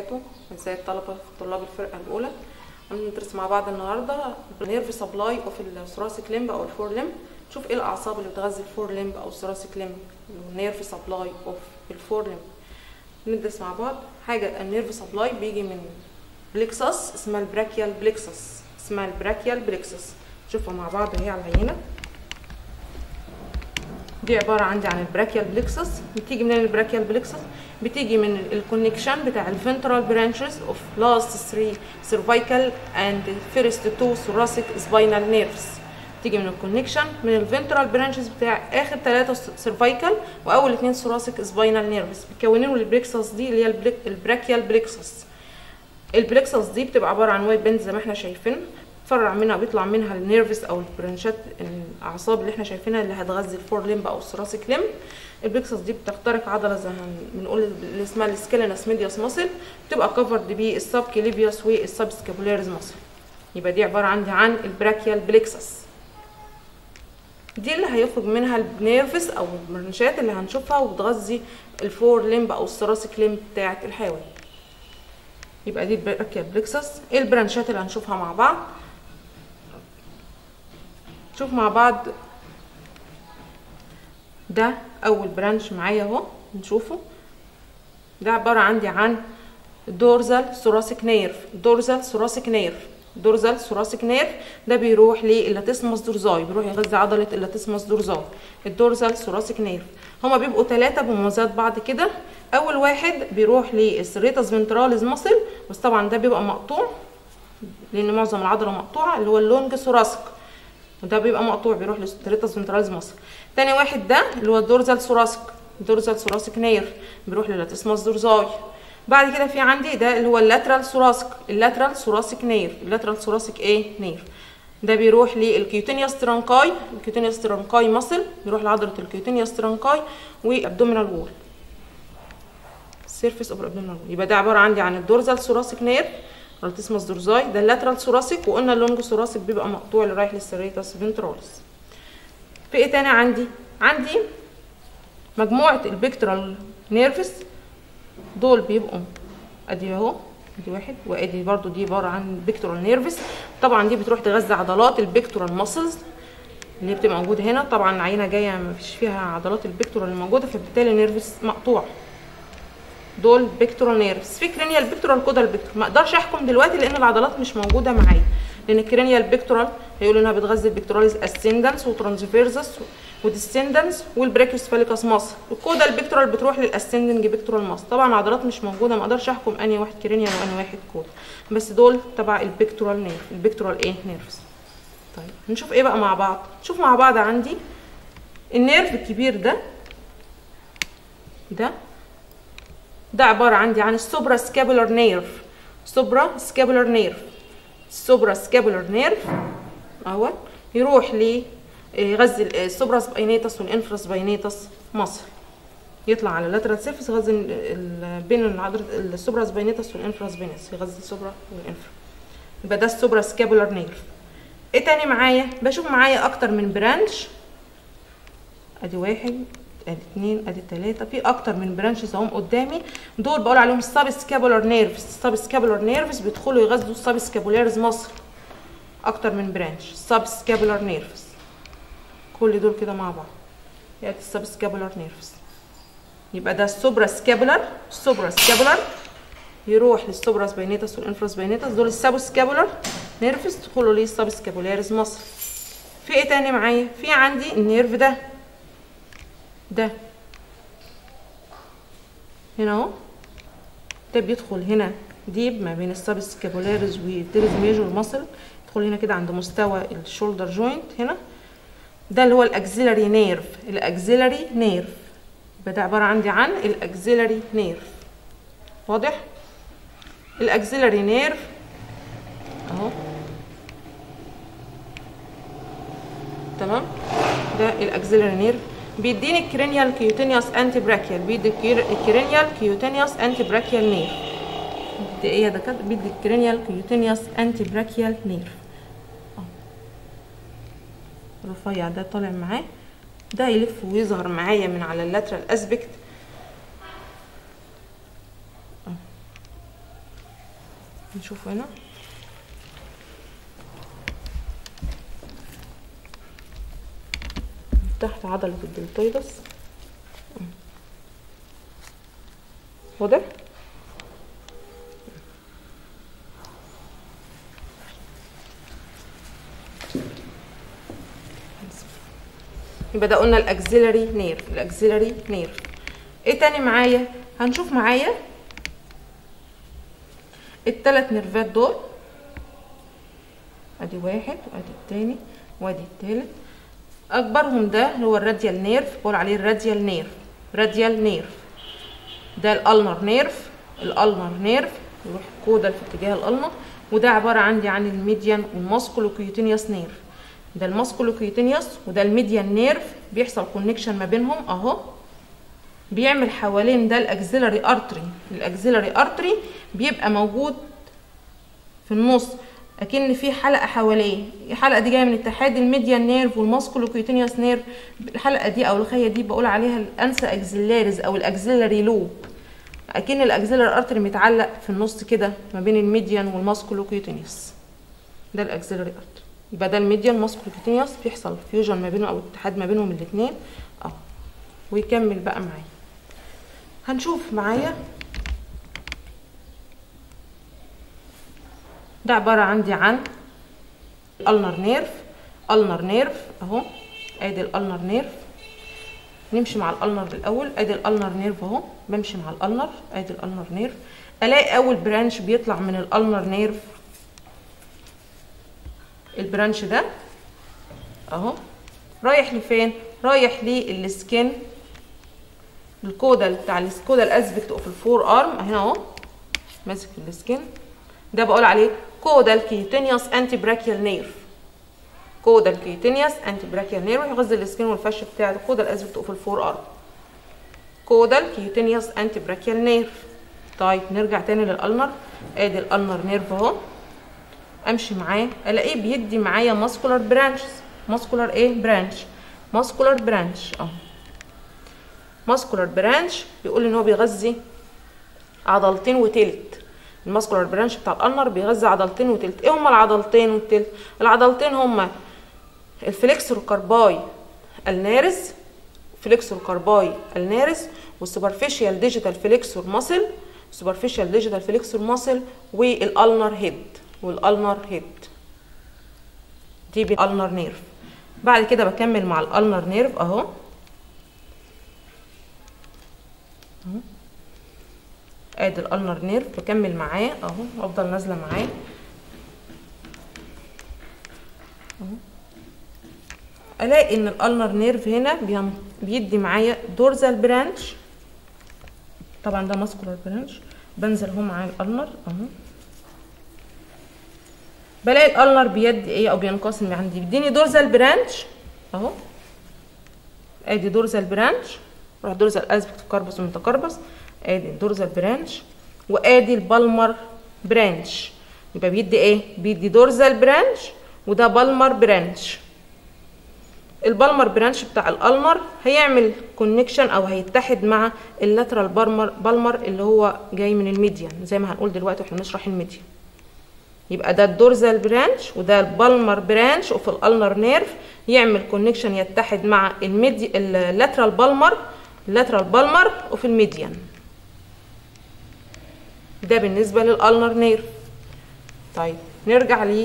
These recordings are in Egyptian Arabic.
وبركاته ازاي الطلبة طلاب الفرقة الأولى هندرس مع بعض النهاردة نيرف سبلاي اوف الثوراسيك ليمب أو الفور ليمب نشوف ايه الأعصاب اللي بتغذي الفور ليمب أو الثوراسيك ليمب النيرف سبلاي اوف الفور ليمب ندرس مع بعض حاجة النيرف سبلاي بيجي من بليكسس اسمها البراكيال بليكسس اسمها البراكيال بليكسس نشوفها مع بعض اهي على العينة دي عبارة عندي عن البراكيال بليكسس بتيجي من البراكيال بليكسس بتيجي من الكونكشن بتاع الفنترال برانشز اوف لاست 3 سيرفايكال اند فيرست 2 ثوراسيك سباينال نيرفز تيجي من الكونكشن من الفنترال برانشز بتاع اخر ثلاثة سيرفايكال واول اثنين ثوراسيك سباينال نيرفز بيكونوا البليكسس دي اللي هي البراكيال بليكسس البليكسس دي بتبقى عبارة عن وايت بند زي ما احنا شايفين بيتفرع منها بيطلع منها النيرفس او البرانشات الاعصاب اللي احنا شايفينها اللي هتغذي الفور ليمب او الثوراسيك ليمب البلكسس دي بتخترق عضله زي ما بنقول اللي اسمها السكيلينس ميديوس ماسل بتبقى كفرد بالسب كليفيوس والسب سكابولاريز ماسل يبقى دي عباره عندي عن البراكيال بلكسس دي اللي هيخرج منها النيرفس او البرانشات اللي هنشوفها وبتغذي الفور ليمب او الثوراسيك ليمب بتاعه الحيوان يبقى دي البراكيال بلكسس ايه البرانشات اللي هنشوفها مع بعض نشوف مع بعض ده اول برانش معايا اهو نشوفه ده عباره عندي عن دورزال ثوراسيك نيرف دورزال ثوراسيك نيرف دورزال ثوراسيك نيرف ده بيروح للاتسمس دورزاي بيروح يغذي عضله اللاتسمس دورزاي الدورزال ثوراسيك نيرف هما بيبقوا ثلاثه بمميزات بعض كده اول واحد بيروح للسريتاس فنتراليز ماسل بس طبعا ده بيبقى مقطوع لان معظم العضله مقطوعه اللي هو اللونج ثوراسيك وده بيبقى مقطوع بيروح للستريتاس فنتراليز ماسل تاني واحد ده اللي هو الدورزال ثوراسيك الدورزال ثوراسيك نير بيروح للاتسماس دورزاي بعد كده في عندي ده اللي هو اللاترال ثوراسيك اللاترال ثوراسيك نير اللاترال ثوراسيك ايه نير ده بيروح للكيوتينيوس ترانكاي الكيوتينيوس ترانكاي ماسل بيروح لعضله الكيوتينيوس ترانكاي وابدومينال وول سيرفيس اوف ابدومينال وول يبقى ده عباره عندي عن الدورزال ثوراسيك نير التسمس دورزاي ده اللاترال ثوراسيك وقلنا اللونج ثوراسيك بيبقى مقطوع اللي رايح للسريتاس فنتراليس في ايه تاني عندي عندي مجموعه البيكترال نيرفس دول بيبقوا ادي اهو ادي واحد وادي برضو دي عباره عن بيكتورال نيرفس طبعا دي بتروح تغذي عضلات البيكتورال ماسلز اللي بتبقى موجوده هنا طبعا العينه جايه ما فيش فيها عضلات البيكتورال اللي موجوده فبالتالي النيرفس مقطوع دول بيكتورال نيرفس في كرينيال بيكتورال كودال بيكتورال ما اقدرش احكم دلوقتي لان العضلات مش موجوده معايا لان الكرينيال بيكتورال هيقول انها بتغذي البيكتوراليز اسندنس وترانسفيرزس وديسندنس والبريكيوس فاليكاس ماسل الكودال بيكتورال بتروح للاسندنج بيكتورال ماسل طبعا عضلات مش موجوده ما اقدرش احكم انهي واحد كرينيال وانهي واحد كود بس دول تبع البيكتورال نيرف البيكتورال ايه نيرفس طيب هنشوف ايه بقى مع بعض نشوف مع بعض عندي النيرف الكبير ده ده ده عبارة عندي عن السوبرا سكابولار نيرف سوبرا سكابولار نيرف السوبرا سكابولار نيرف اهو يروح ل يغذي السوبرا سباينيتس والانفرا سباينيتس مصر يطلع على اللاترال سيرفيس يغذي بين العضلة السوبرا سباينيتس والانفرا سباينيتس يغذي السوبرا والانفرا يبقى ده السوبرا سكابولار نيرف ايه تاني معايا بشوف معايا اكتر من برانش ادي واحد ادي اتنين ادي تلاته في اكتر من برانشز اهم قدامي دول بقول عليهم السب سكابولار نيرفز السب سكابولار نيرفز بيدخلوا يغذوا السب سكابولاريز مصر اكتر من برانش سب سكابولار نيرفز كل دول كده مع بعض ياتي السب سكابولار نيرفز يبقى ده السوبرا سكابولار السوبرا سكابولار يروح للسوبرا سباينيتس والانفرا سباينيتس دول السب سكابولار نيرفز تدخلوا ليه السب سكابولاريز مصر في ايه تاني معايا في عندي النيرف ده ده هنا اهو ده بيدخل هنا ديب ما بين السب سكابولاريز والتيرز ميجور ماسل يدخل هنا كده عند مستوى الشولدر جوينت هنا ده اللي هو الاكزيلاري نيرف الاكزيلاري نيرف يبقى ده عباره عندي عن الاكزيلاري نيرف واضح الاكزيلاري نيرف اهو تمام ده الاكزيلاري نيرف بيديني الكرينيال كيوتينيوس انتي براكيال بيدي الكرينيال كيوتينيوس انتي براكيال نير بيدي ايه يا دكاتره بيدي الكرينيال كيوتينيوس انتي براكيال نير رفيع ده طالع معاه ده يلف ويظهر معايا من على اللاترال اسبكت نشوف هنا تحت عضلة الدلتويدس واضح يبقى ده قلنا الاكسيلري نيرف الاكسيلري نيرف ايه تاني معايا هنشوف معايا التلات نيرفات دول ادي واحد وادي التاني وادي التالت اكبرهم ده اللي هو الراديال نيرف بقول عليه الراديال نيرف راديال نيرف ده الالنر نيرف الالنر نيرف يروح كودال في اتجاه الالنر وده عباره عندي عن الميديان والماسكولوكيوتينيوس نيرف ده الماسكولوكيوتينيوس وده الميديان نيرف بيحصل كونكشن ما بينهم اهو بيعمل حوالين ده الاكسيلري ارتري الاكسيلري ارتري بيبقى موجود في النص اكن في حلقه حواليه الحلقه دي جايه من اتحاد الميديان نيرف والماسكولوكيوتينيوس نيرف الحلقه دي او الخيه دي بقول عليها الانسا اكسيلاريز او الاكسيلري لوب اكن الاكسيلري ارتري متعلق في النص كده ما بين الميديان والماسكولوكيوتينيوس ده الاكسيلري ارتري يبقى ده الميديان ماسكولوكيوتينيوس بيحصل فيوجن ما بينه او اتحاد ما بينهم الاثنين اه ويكمل بقى معايا هنشوف معايا ده عبارة عندي عن النر نيرف النر نيرف اهو ادي الالنر نيرف نمشي مع الالنر الاول ادي الالنر نيرف اهو بمشي مع الالنر ادي الالنر نيرف الاقي اول برانش بيطلع من الالنر نيرف البرانش ده اهو رايح لفين رايح للسكن الكودال بتاع الكودال اسبكت اوف الفور ارم هنا اهو ماسك السكن ده بقول عليه كودال كيوتينيوس انتي براكيال نيرف كودال كيوتينيوس انتي براكيال نيرف يغذي السكن والفش بتاع الكودال اسبكت اوف الفور ارم كودال كيوتينيوس انتي براكيال نيرف طيب نرجع تاني للالنر ادي الالنر نيرف اهو امشي معاه الاقيه بيدي معايا ماسكولار برانشز ماسكولار ايه برانش ماسكولار برانش اه ماسكولار برانش بيقول ان هو بيغذي عضلتين وتلت الماسكولار برانش بتاع الالنر بيغذي عضلتين وتلت ايه هما العضلتين والتلت العضلتين هما الفليكسور كارباي النارس فليكسور كارباي النارس والسوبرفيشال ديجيتال فليكسور ماسل سوبرفيشال ديجيتال فليكسور ماسل والالنر هيد والالنر هيد دي بالالنر نيرف بعد كده بكمل مع الالنر نيرف اهو ادي الالنر نيرف بكمل معاه اهو افضل نازله معاه اهو الاقي ان الالنر نيرف هنا بيدي معايا دورزال برانش طبعا ده ماسكولار برانش بنزل اهو معاه الالنر اهو بلاقي الالنر بيدي ايه او بينقسم عندي بيديني دورزال برانش اهو ادي دورزال برانش راح دورزال اسبكت كاربس ومتكربس ادي الدورزال برانش وادي البالمر برانش يبقى بيدي ايه بيدي دورزال برانش وده بالمر برانش البالمر برانش بتاع الالمر هيعمل كونكشن او هيتحد مع اللاترال بالمر بالمر اللي هو جاي من الميديان زي ما هنقول دلوقتي واحنا بنشرح الميديان يبقى ده الدورزال برانش وده البالمر برانش وفي الالنر نيرف يعمل كونكشن يتحد مع الميدي اللاترال بالمر اللاترال بالمر وفي الميديان ده بالنسبة للالنر نيرف طيب نرجع ليه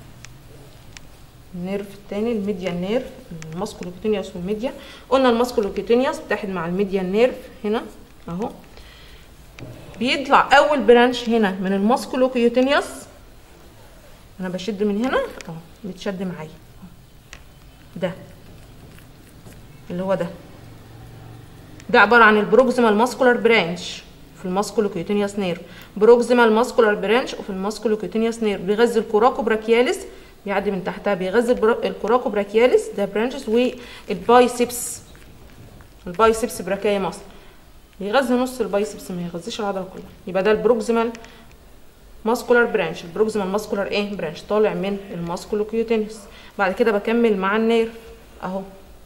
النيرف التاني الميديان نيرف الماسكولوكيتينيوس والميديان قلنا الماسكولوكيتينيوس بتحد مع الميديان نيرف هنا اهو بيطلع اول برانش هنا من الماسكولوكيتينيوس انا بشد من هنا اهو بيتشد معايا ده اللي هو ده ده عباره عن البروكسيمال ماسكولار برانش في الماسكولوكيوتينيوس نير بروكسيمال ماسكولار برانش وفي الماسكولوكيوتينيوس نير بيغذي الكوراكو براكياليس بيعدي من تحتها بيغذي الكوراكو براكياليس ده برانشز والبايسبس البايسبس براكايا مصر بيغذي نص البايسبس ما يغذيش العضله كلها يبقى ده البروكسيمال ماسكولار برانش البروكسيمال ماسكولار ايه برانش طالع من الماسكولوكيوتينيوس بعد كده بكمل مع النير اهو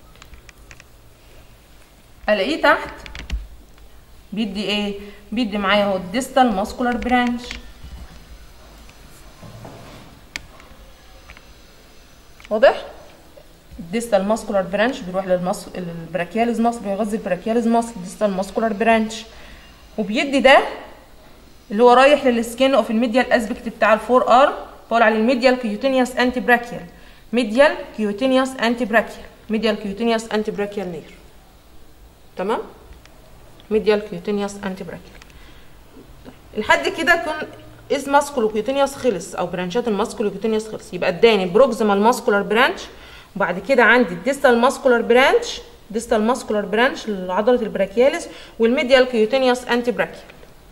الاقيه تحت بيدي ايه بيدي معايا اهو الديستال ماسكولار برانش واضح الديستال ماسكولار برانش بيروح للمص... للبراكياليز ماسل بيغذي البراكياليز ماسل الديستال ماسكولار برانش وبيدي ده اللي هو رايح للسكين اوف الميديال اسبكت بتاع الفور ار بقول عليه الميديال كيوتينيوس انتي براكيال ميديال كيوتينيوس انتي براكيال ميديال كيوتينيوس انتي براكيال نير تمام ميديال كيوتينيوس انتي براكيال لحد كده كن از ماسكولو كيوتينيوس خلص او برانشات الماسكولو كيوتينيوس خلص يبقى اداني بروكسيمال ماسكولار برانش وبعد كده عندي الديستال ماسكولار برانش ديستال ماسكولار برانش لعضله البراكياليس والميديال كيوتينيوس انتي براكيال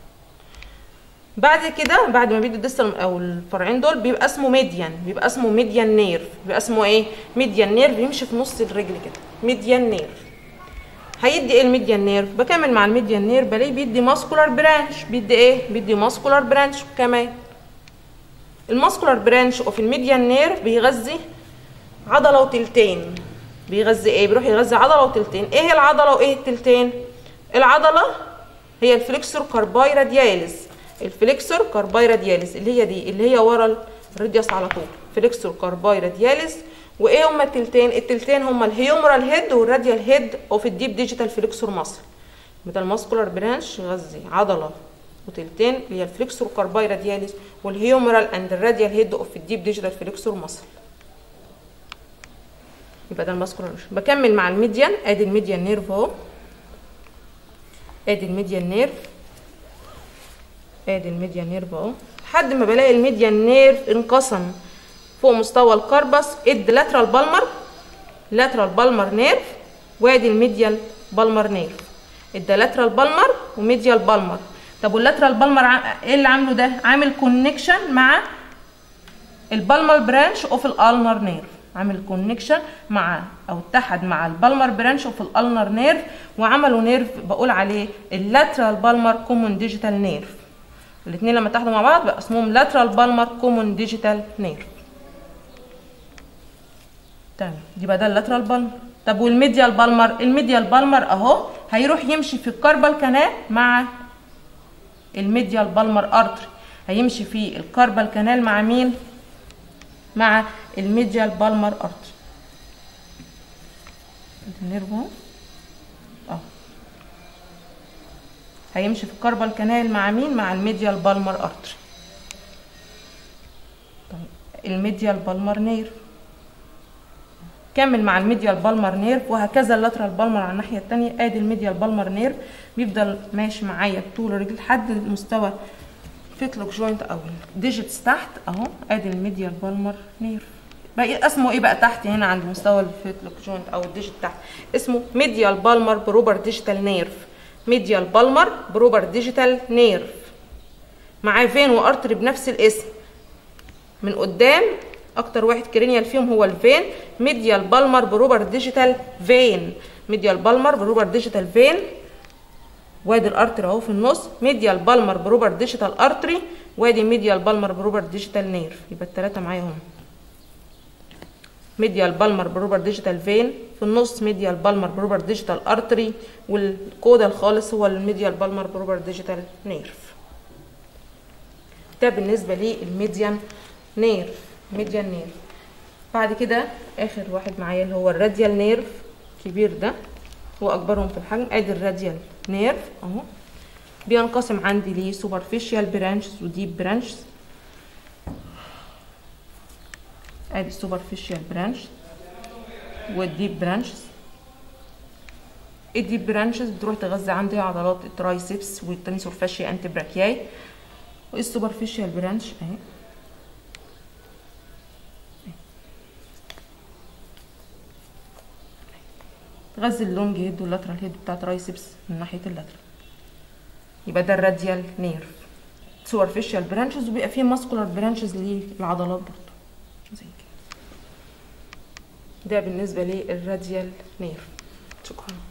بعد كده بعد ما بيدي الديستال او الفرعين دول بيبقى اسمه ميديان بيبقى اسمه ميديان نيرف بيبقى اسمه ايه ميديان نيرف بيمشي في نص الرجل كده ميديان نيرف هيدي ايه الميديان نيرف بكمل مع الميديان نيرف بلاقيه بيدي ماسكولار برانش بيدي ايه بيدي ماسكولار برانش كمان الماسكولار برانش اوف الميديان نيرف بيغذي عضله وتلتين بيغذي ايه بيروح يغذي عضله وتلتين ايه هي العضله وايه التلتين العضله هي الفليكسور كارباي رادياليز الفليكسور كارباي رادياليز اللي هي دي اللي هي ورا الراديوس على طول فليكسور كارباي رادياليز وايه هما التلتين التلتين هما الهيومرال هيد والراديال هيد اوف الديب ديجيتال فليكسور ماسل ده الماسكولار برانش يغذي عضله وتلتين اللي هي الفليكسور كارباي رادياليز والهيومرال اند الراديال هيد اوف الديب ديجيتال فليكسور ماسل يبقى ده الماسكولار بكمل مع الميديان ادي الميديان نيرف اهو ادي الميديان نيرف ادي الميديان نيرف اهو لحد ما بلاقي الميديان نيرف انقسم فوق مستوى الكربس ادي لاترال بالمر لاترال بالمر نيرف وادي الميديال بالمر نيرف ادي لاترال بالمر وميديال بالمر طب واللاترال بالمر ايه اللي عامله ده عامل كونكشن مع البالمر برانش اوف الالنر نيرف عامل كونكشن مع او اتحد مع البالمر برانش اوف الالنر نيرف وعملوا نيرف بقول عليه اللاترال بالمر كومون ديجيتال نيرف الاثنين لما اتحدوا مع بعض بقى اسمهم لاترال بالمر كومون ديجيتال نيرف تمام يبقى ده اللاترال بالمر طب والميديال بالمر الميديال بالمر اهو هيروح يمشي في الكاربال كانال مع الميديال بالمر ارتري هيمشي في الكاربال كانال مع مين مع الميديال بالمر ارتري النيرف اهو اه هيمشي في الكاربال كانال مع مين مع الميديال بالمر ارتري طيب الميديال بالمر نيرف كمل مع الميديال بالمر نيرف وهكذا اللاترال بالمر على الناحيه الثانيه ادي الميديال بالمر نيرف بيفضل ماشي معايا طول الرجل لحد مستوى فيتلوك جوينت او الديجيتس تحت اهو ادي الميديال بالمر نيرف بقى اسمه ايه بقى تحت هنا عند مستوى الفيتلوك جوينت او الديجيت تحت اسمه ميديال بالمر بروبر ديجيتال نيرف ميديال بالمر بروبر ديجيتال نيرف معاه فين وارتري بنفس الاسم من قدام اكتر واحد كرينيال فيهم هو الفين ميديال بالمر بروبر ديجيتال فين ميديال بالمر بروبر ديجيتال فين وادي الارتري اهو في النص ميديال بالمر بروبر ديجيتال ارتري وادي ميديال بالمر بروبر ديجيتال نيرف يبقى الثلاثه معايا هم ميديال بالمر بروبر ديجيتال فين في النص ميديال بالمر بروبر ديجيتال ارتري والكودا الخالص هو الميديال بالمر بروبر ديجيتال نيرف ده بالنسبه للميديان نيرف ميديان نيرف بعد كده اخر واحد معايا اللي هو الراديال نيرف كبير ده هو اكبرهم في الحجم ادي الراديال نيرف اهو بينقسم عندي ليه سوبرفيشال برانشز وديب برانشز ادي السوبرفيشال برانش والديب برانشز الديب برانشز بتروح تغذي عندي عضلات الترايسبس والتنسور فاشيا انتي براكياي والسوبرفيشال برانش اهي تغذي اللونج هيد واللاترال هيد بتاع ترايسبس من ناحيه اللاترال يبقى ده الراديال نيرف سوبرفيشال برانشز وبيبقى فيه ماسكولار برانشز للعضلات برضه زي كده ده بالنسبه للراديال نيرف شكرا